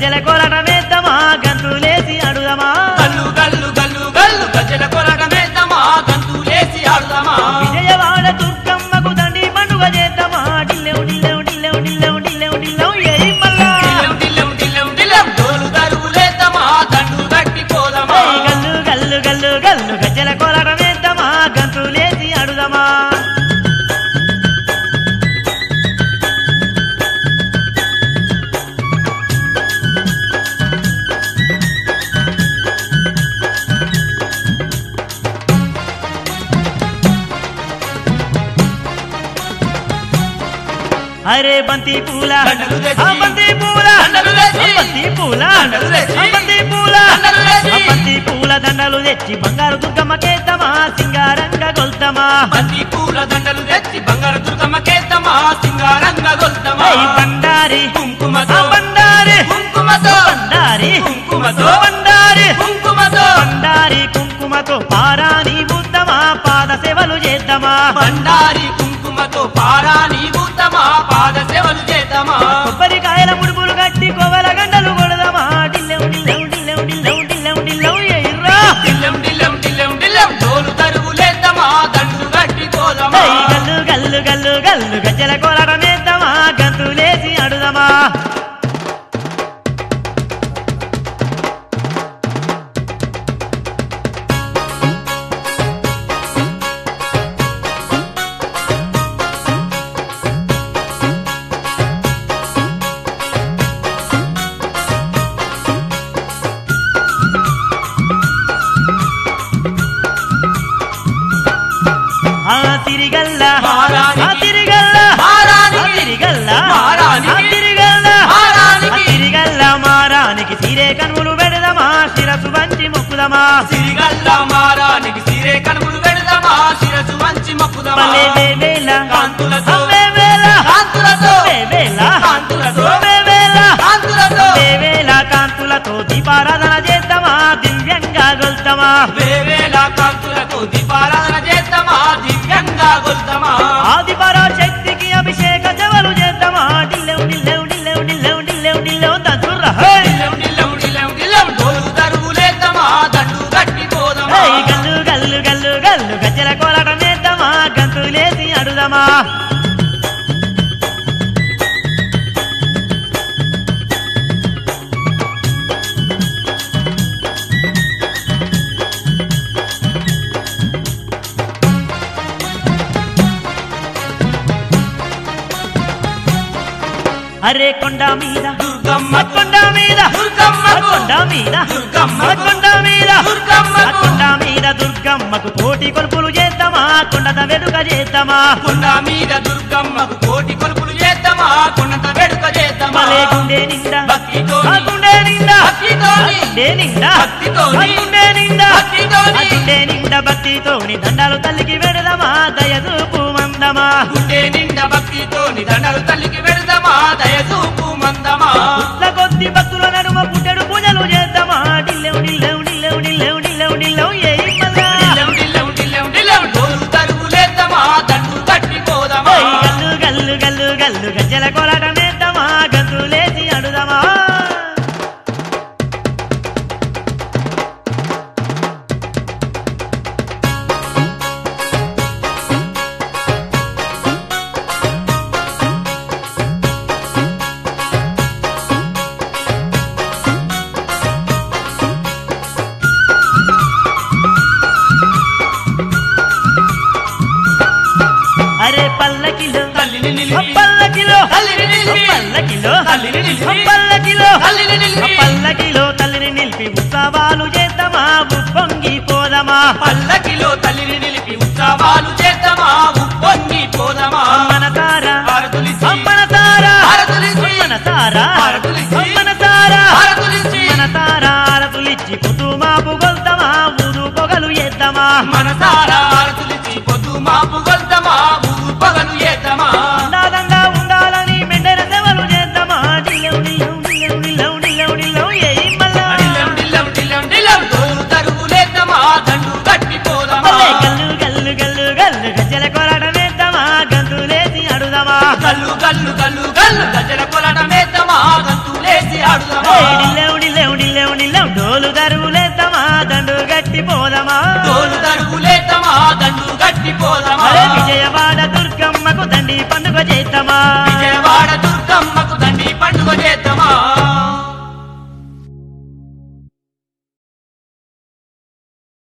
గజ్జల కోలటమేద్దామా గంతులేసి అడుదమా గల్లు గల్లు గల్లు గల్లు గజల కొరగమేద్దామా గంతులేసి ఆడుదామా విజయవాడ దుర్గమ్మకు దండి పండుగ చేద్దామా డిల్లెవు డిల్లెవు డిల్లెవు డిల్లెవు డిల్లెవు డిల్లెవు ఏయ్ మల్లా దిల్లం దిల్లం దిల్లం దిల్లం డోలు దరువులేద్దామా దండు గట్టి పోదామా ఏయ్ గల్లు గల్లు గల్లు గల్లు గజ్జల కోలటమేద్దామా గంతులేసి అడుదమా అరే బంతి పూల దండలు తెచ్చి. ఆ బంతి పూల దండలు తెచ్చి. ఆ బంతి పూల దండలు తెచ్చి. ఆ బంతి పూల దండలు తెచ్చి. ఆ బంతి పూల దండలు తెచ్చి బంగారు దుర్గమ్మకేద్దామా సింగారంగ గొల్తమా బంతి పూల దండలు తెచ్చి బంగారు దుర్గమ్మకేద్దామా సింగారంగా గొల్తమా ఏయ్ బండారి కుంకుమతో ఆ బండారి కుంకుమతో బండారి కుంకుమతో బండారి కుంకుమతో బండారి కుంకుమతో పారాని బుద్ధమా పాద సేవలు చేద్దామా బండారి కుంకుమతో పారాని ఊతమా పాద సేవలు చేద్దామా కొబ్బరికాయల ముడుపులు కట్టి కోవల గంటలు కొడదామా డిల్లెవు డిల్లెవు డిల్లెవు డిల్లెవు డిల్లెవు డిల్లెవు ఎయిర్రా దిల్లం దిల్లం దిల్లం దిల్లం డోలు తరువులేద్దామా దండు గట్టి పోదామా ఏయ్ గల్లు గల్లు గల్లు గల్లు గజ్జల కోలటమేద్దామా గంతులేసి అడుదమా ఆ తిరిగల్ల మారానికి. ఆ తిరిగల్ల మారానికి. ఆ తిరిగల్ల మారానికి. ఆ తిరిగల్ల మారానికి. ఆ తిరిగల్ల మారానికి సిరే కనుములు పెడదమా శిరసు వంచి మొక్కుదమా సిరిగల్ల మారానికి సిరే కనుములు పెడదామా శిరసు వంచి మొక్కుదామా పల్లె వేవేల కాంతులతో. వేవేల కాంతులతో వేవేల కాంతులతో. వేవేల కాంతులతో వేవేల కాంతులతో దీపారాధన చేద్దామా దివ్యంగా గొల్తమా వేవేల కాంతులతో దీపారాధన చేద్దామా దివ్యంగా గొల్తమా ఆదిపరా శక్తికి అభిషేక సేవలు చేద్దామా డిల్లెవు డిల్లెవు డిల్లెవు డిల్లెవు డిల్లెవు డిల్లెవు దంచుర్రా హే దిల్లం దిల్లం దిల్లం దిల్లం డోలు తరువులేద్దామా దండు గట్టి పోదామా ఏయ్ గల్లు గల్లు గల్లు గల్లు గజ్జల కోలటం చేద్దామా గంతులేసి అడుదమా అరే కొండ మీద దుర్గమ్మ ఆ కొండ మీద ఆ దుర్గమ్మకు కొండ మీద దుర్గమ్మకు ఆ కొండ మీద ఆ దుర్గమ్మకు కొండ మీద దుర్గమ్మకు కోటి కొలుపులు చేద్దామా కొండత వెడుక చేద్దామా కొండ మీద దుర్గమ్మకు కోటి కొలుపులు చేద్దామా కొండంత వేడుక చేద్దామా మలే గుండె నిండా భక్తితోని. ఆ గుండె నిండా భక్తితోని. ఆ గుండె నిండా భక్తితోని. ఆ గుండె నిండా భక్తితోని. ఆ గుండె నిండా భక్తితోని దండాలు తల్లికి వెడదమా దయదూపు మందమా గుండె నిండా భక్తితోని దండలు తల్లికి పెడదామా దయచూపు మందమా పుట్ల కొద్ది భక్తుల నడుమ పుట్టెడు పూజలు చేద్దామా డిల్లెవు డిల్లెవు డిల్లెవు డిల్లెవు డిల్లెవు డిల్లెవు ఏయ్ మల్లా డిల్లం డిల్లం డిల్లం డిల్లం డోలు తరువులేద్దామా దండు కట్టి పోదామా ఏయ్ గల్లు గల్లు గల్లు గల్లు గజ్జల కోలాటమేద్దామా గంతులేసి అడుదమా అరే పల్లకిలో తల్లిని ఆ నిలిపి పల్లకిలో తల్లిని నిలిపి పల్లకిలో తల్లిని నిలిపి ఆ పల్లకిలో తల్లిని ఆ నిలిపి పల్లకిలో తల్లిని నిలిపి ఉత్సవాలు చేద్దామా ఉప్పొంగి పోదమా పల్లకిలో తల్లిని నిలిపి ఉత్సవాలు చేద్దామా ఉప్పొంగి పోదామా మనసారా హారతులిచ్చి మనసారా హారతులిచ్చి మనసారా హారతులిచ్చి మనసారా హారతులిచ్చి మనసారా ఆరతులిచ్చి కుటుంబాపు గొల్తమా ఊరు పొగలు ఎద్దమా మనసారా హారతులిచ్చి పొద్దు మాపు గొల్తమా ఊరు పగలు ఏద్దామా ఉండాలంగా ఉండాలని మెండన సేవలు చేద్దామా డిల్లెవు డిల్లెవు డిల్లెవు డిల్లెవు డిల్లెవు డిల్లెవు ఏయ్ మల్లా డిల్లం డిల్లం డిల్లం డిల్లం డోలు తరువులేద్దామా దండు కట్టి పోదామా మల్లె గల్లు గల్లు గల్లు గల్లు గజ్జల కొరడమేద్దామా గంతులేసి అడుదమా గల్లు గల్లు గల్లు గల్లు గజల కొలటమేద్దామా గంతులేసి ఆడు ఆడుదమా డిల్లెవు డోలు దరువులేద్దామా దండు గట్టి పోదమా తోలు తరుగులేద్దామా దండు గట్టి పోదమా అరే విజయవాడ దుర్గమ్మకు దండి పండుగ చేద్దామా